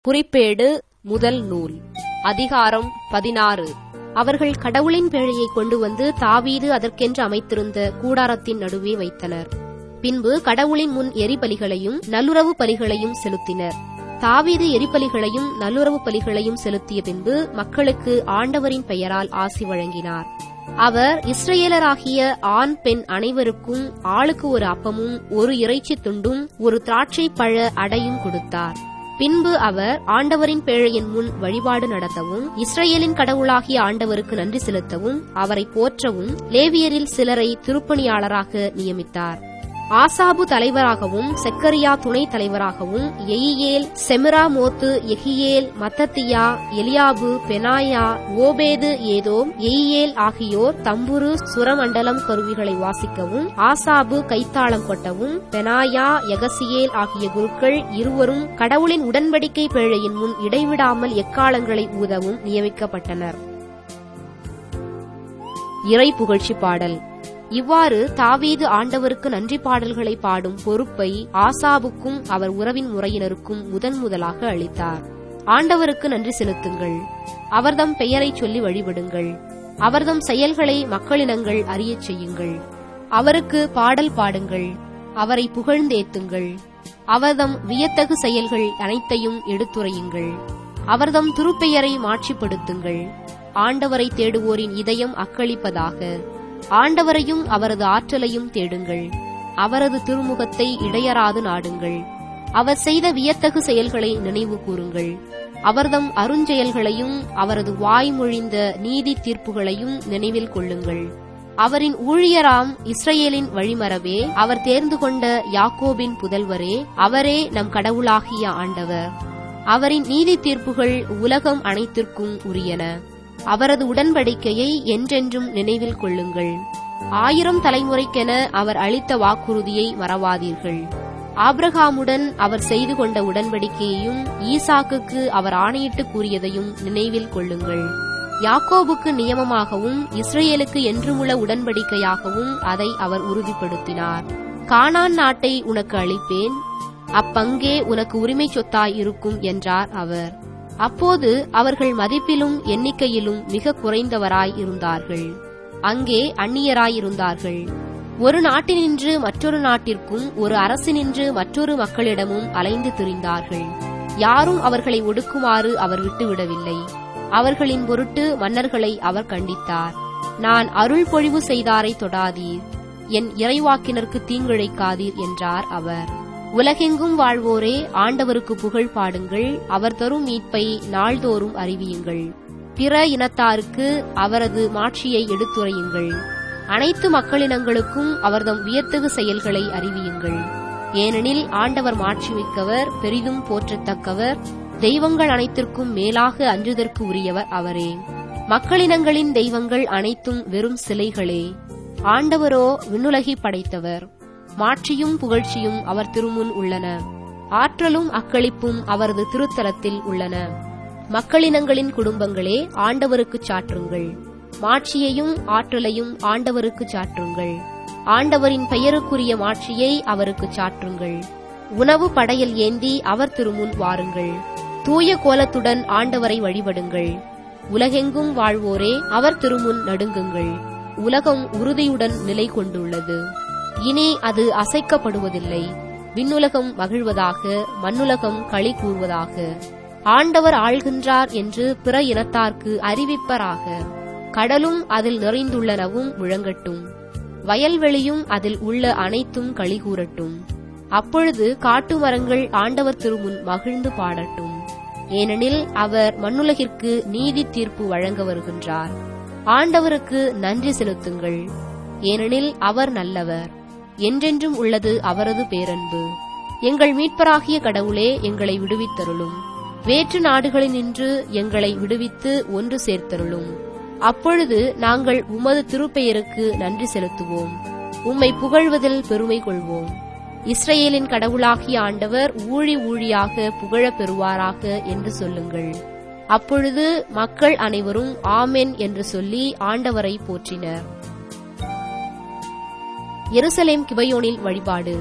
குறிப்பேடு முதல் நூல் அதிகாரம் பதினாறு அவர்கள் கடவுளின் பேழையை கொண்டு வந்து தாவீது அதற்கென்று அமைத்திருந்த கூடாரத்தின் நடுவே வைத்தனர் பின்பு கடவுளின் முன் எரிபலிகளையும் நல்லுறவு பலிகளையும் செலுத்தினர் தாவீது எரிபலிகளையும் நல்லுறவு பலிகளையும் செலுத்திய பின்பு மக்களுக்கு ஆண்டவரின் பெயரால் ஆசி வழங்கினார் அவர் இஸ்ரேலராகிய ஆண் பெண் அனைவருக்கும் ஆளுக்கு ஒரு அப்பமும் ஒரு இறைச்சி துண்டும் ஒரு திராட்சை பழ அடையும் கொடுத்தார் பின்பு அவர் ஆண்டவரின் பேழையின் முன் வழிபாடு நடத்தவும் இஸ்ரேலின் கடவுளாகிய ஆண்டவருக்கு நன்றி செலுத்தவும் அவரை போற்றவும் லேவியரில் சிலரை திருப்பணியாளராக நியமித்தார் ஆசாபு தலைவராகவும் செக்கரியா துணைத் தலைவராகவும் எயியேல் செமிராமோத்து எகியேல் மத்தத்தியா எலியாபு பெனாயா ஓபேது ஏதோம் எயியேல் ஆகியோர் தம்புரு சுரமண்டலம் கருவிகளை வாசிக்கவும் ஆசாபு கைத்தாளம் கொட்டவும் பெனாயா எகசியேல் ஆகிய குருக்கள் இருவரும் கடவுளின் உடன்படிக்கை பேழையின் முன் இடைவிடாமல் எக்காலங்களை ஊதவும் நியமிக்கப்பட்டனர் இறை புகழ்ச்சி பாடல் இவ்வாறு தாவீது ஆண்டவருக்கு நன்றி பாடல்களை பாடும் பொறுப்பை ஆசாபுக்கும் அவர் உறவின் முறையினருக்கும் முதன் முதலாக அளித்தார் ஆண்டவருக்கு நன்றி செலுத்துங்கள் அவர்தம் பெயரைச் சொல்லி வழிபடுங்கள் அவர்தம் செயல்களை மக்களினங்கள் அறியச் செய்யுங்கள் அவருக்கு பாடல் பாடுங்கள் அவரை புகழ்ந்தேத்துங்கள் அவர்தம் வியத்தகு செயல்கள் அனைத்தையும் எடுத்துரையுங்கள் அவர்தம் திருப்பெயரை மாட்சிப்படுத்துங்கள் ஆண்டவரை தேடுவோரின் இதயம் அக்களிப்பதாக ஆண்டவரையும் அவரது ஆற்றலையும் தேடுங்கள் அவரது திருமுகத்தை இடையராது நாடுங்கள் அவர் செய்த வியத்தகு செயல்களை நினைவு கூறுங்கள் அவர்தம் அருஞ்செயல்களையும் அவரது வாய்மொழிந்த நீதி தீர்ப்புகளையும் நினைவில் கொள்ளுங்கள் அவரின் ஊழியராம் இஸ்ரேலின் வழிமரவே அவர் தேர்ந்து கொண்ட யாக்கோபின் புதல்வரே அவரே நம் கடவுளாகிய ஆண்டவர் அவரின் நீதி தீர்ப்புகள் உலகம் அனைத்திற்கும் உரியன அவரது உடன்படிக்கையை என்றென்றும் நினைவில் கொள்ளுங்கள் ஆயிரம் தலைமுறைக்கென அவர் அளித்த வாக்குறுதியை மறவாதீர்கள் ஆப்ரஹாமுடன் அவர் செய்து கொண்ட உடன்படிக்கையையும் ஈசாக்குக்கு அவர் ஆணையிட்டு கூறியதையும் நினைவில் கொள்ளுங்கள் யாக்கோபுக்கு நியமமாகவும் இஸ்ரேலுக்கு என்றுமுள்ள உடன்படிக்கையாகவும் அதை அவர் உறுதிப்படுத்தினார் கானான் நாட்டை உனக்கு அளிப்பேன் அப்பங்கே உனக்கு உரிமை சொத்தாய் இருக்கும் என்றார் அவர் அப்போது அவர்கள் மதிப்பிலும் எண்ணிக்கையிலும் மிக குறைந்தவராய் இருந்தார்கள் அங்கே அந்நியராயிருந்தார்கள் ஒரு நாட்டினின்று மற்றொரு நாட்டிற்கும் ஒரு அரசினின்று மற்றொரு மக்களிடமும் அலைந்து திரிந்தார்கள் யாரும் அவர்களை ஒடுக்குமாறு அவர் விட்டுவிடவில்லை அவர்களின் பொருட்டு மன்னர்களை அவர் கண்டித்தார் நான் அருள் பொழிவு செய்தாரை தொடாதீர் என் இறைவாக்கினருக்கு தீங்கிழைக்காதீர் என்றார் அவர் உலகெங்கும் வாழ்வோரே ஆண்டவருக்கு புகழ் பாடுங்கள் அவர் தரும் மீட்பை நாள்தோறும் அறிவியுங்கள் பிற இனத்தாருக்கு அவரது மாட்சியை எடுத்துரையுங்கள் அனைத்து மக்களினங்களுக்கும் அவர்தம் வியத்தகு செயல்களை அறிவியுங்கள் ஏனெனில் ஆண்டவர் மாட்சிமிக்கவர் பெரிதும் போற்றத்தக்கவர் தெய்வங்கள் அனைத்திற்கும் மேலாக அஞ்சுதற்கு உரியவர் அவரே மக்களினங்களின் தெய்வங்கள் அனைத்தும் வெறும் சிலைகளே ஆண்டவரோ விண்ணுலகி படைத்தவர் மாட்சியும் புகழ்ச்சியும் அவர் திருமுன் உள்ளன ஆற்றலும் அக்களிப்பும் அவரது திருத்தலத்தில் உள்ளன மக்களினங்களின் குடும்பங்களே ஆண்டவருக்கு சாற்றுங்கள் மாட்சியையும் ஆற்றலையும் ஆண்டவருக்கு சாற்றுங்கள் ஆண்டவரின் பெயருக்குரிய மாட்சியை அவருக்கு சாற்றுங்கள் உணவு படையல் ஏந்தி அவர் திருமுன் வாருங்கள் தூய கோலத்துடன் ஆண்டவரை வழிபடுங்கள் உலகெங்கும் வாழ்வோரே அவர் திருமுன் நடுங்குங்கள் உலகம் உறுதியுடன் நிலை கொண்டுள்ளது இனி அது அசைக்கப்படுவதில்லை விண்ணுலகம் மகிழ்வதாக மண்ணுலகம் களி கூறுவதாக ஆண்டவர் ஆள்கின்றார் என்று பிற இனத்தார்க்கு அறிவிப்பராக கடலும் அதில் நிறைந்துள்ளனவும் முழங்கட்டும் வயல்வெளியும் அதில் உள்ள அனைத்தும் களி கூறட்டும் அப்பொழுது காட்டு மரங்கள் ஆண்டவர் திருமுன் மகிழ்ந்து பாடட்டும் ஏனெனில் அவர் மண்ணுலகிற்கு நீதி தீர்ப்பு வழங்க வருகின்றார் ஆண்டவருக்கு நன்றி செலுத்துங்கள் ஏனெனில் அவர் நல்லவர் என்றென்றும் உள்ளது அவரது பேரன்பு எங்கள் மீட்பராகிய கடவுளே எங்களை விடுவித்தருளும் வேற்று நாடுகளினின்று எங்களை விடுவித்து ஒன்று சேர்த்தருளும் அப்பொழுது நாங்கள் உமது திருப்பெயருக்கு நன்றி செலுத்துவோம் உம்மை புகழ்வதில் பெருமை கொள்வோம் இஸ்ரேலின் கடவுளாகிய ஆண்டவர் ஊழி ஊழியாக புகழப் பெறுவாராக என்று சொல்லுங்கள் அப்பொழுது மக்கள் அனைவரும் ஆமென் என்று சொல்லி ஆண்டவரை போற்றினர் எருசலேம் கிபையோனில் வழிபாடு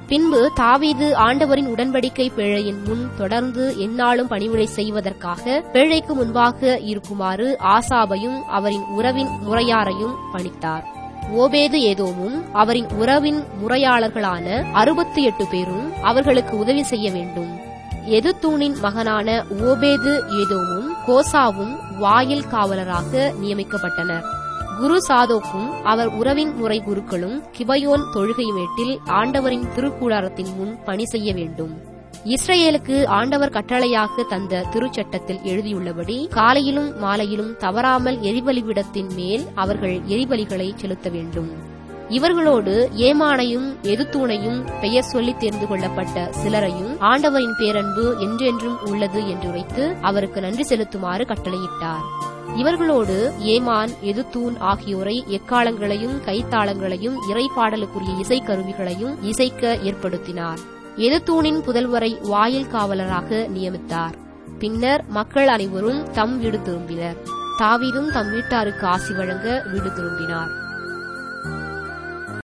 பின்பு தாவீது ஆண்டவரின் உடன்படிக்கை பேழையின் முன் தொடர்ந்து எந்நாளும் பணிவிடை செய்வதற்காக பேழைக்கு முன்பாக இருக்குமாறு ஆசாபையும் அவரின் உறவின் முறையாரையும் பணித்தார் ஓபேது ஏதோமும் அவரின் உறவின் முறையாளர்களான அறுபத்தி எட்டு பேரும் அவர்களுக்கு உதவி செய்ய வேண்டும் எதுத்தூனின் மகனான ஓபேது ஏதோமும் கோசாவும் வாயில் காவலராக நியமிக்கப்பட்டனர் குரு சாதோக்கும் அவர் உறவின் முறை குருக்களும் கிபயோன் தொழுகை மேட்டில் ஆண்டவரின் திருக்கூடாரத்தின் முன் பணி செய்ய வேண்டும் இஸ்ரேலுக்கு ஆண்டவர் கட்டளையாக தந்த திருச்சட்டத்தில் எழுதியுள்ளபடி காலையிலும் மாலையிலும் தவறாமல் எரிபலிபிடத்தின் மேல் அவர்கள் எரிபலிகளை செலுத்த வேண்டும் இவர்களோடு ஏமானையும் எதுத்தூணையும் பெயர் சொல்லி தேர்ந்து கொள்ளப்பட்ட சிலரையும் ஆண்டவரின் பேரன்பு என்றென்றும் உள்ளது என்றுரைத்து அவருக்கு நன்றி செலுத்துமாறு கட்டளையிட்டார் இவர்களோடு ஏமான் எதுத்தூன் ஆகியோரை எக்காலங்களையும் கைத்தாளங்களையும் இறைப்பாடலுக்குரிய இசைக்கருவிகளையும் இசைக்க ஏற்படுத்தினார் எதுத்தூனின் புதல்வரை வாயில் காவலராக நியமித்தார் பின்னர் மக்கள் அனைவரும் தம் வீடு திரும்பினர் தாவீதும் தம் வீட்டாருக்கு ஆசி வழங்க வீடு திரும்பினார்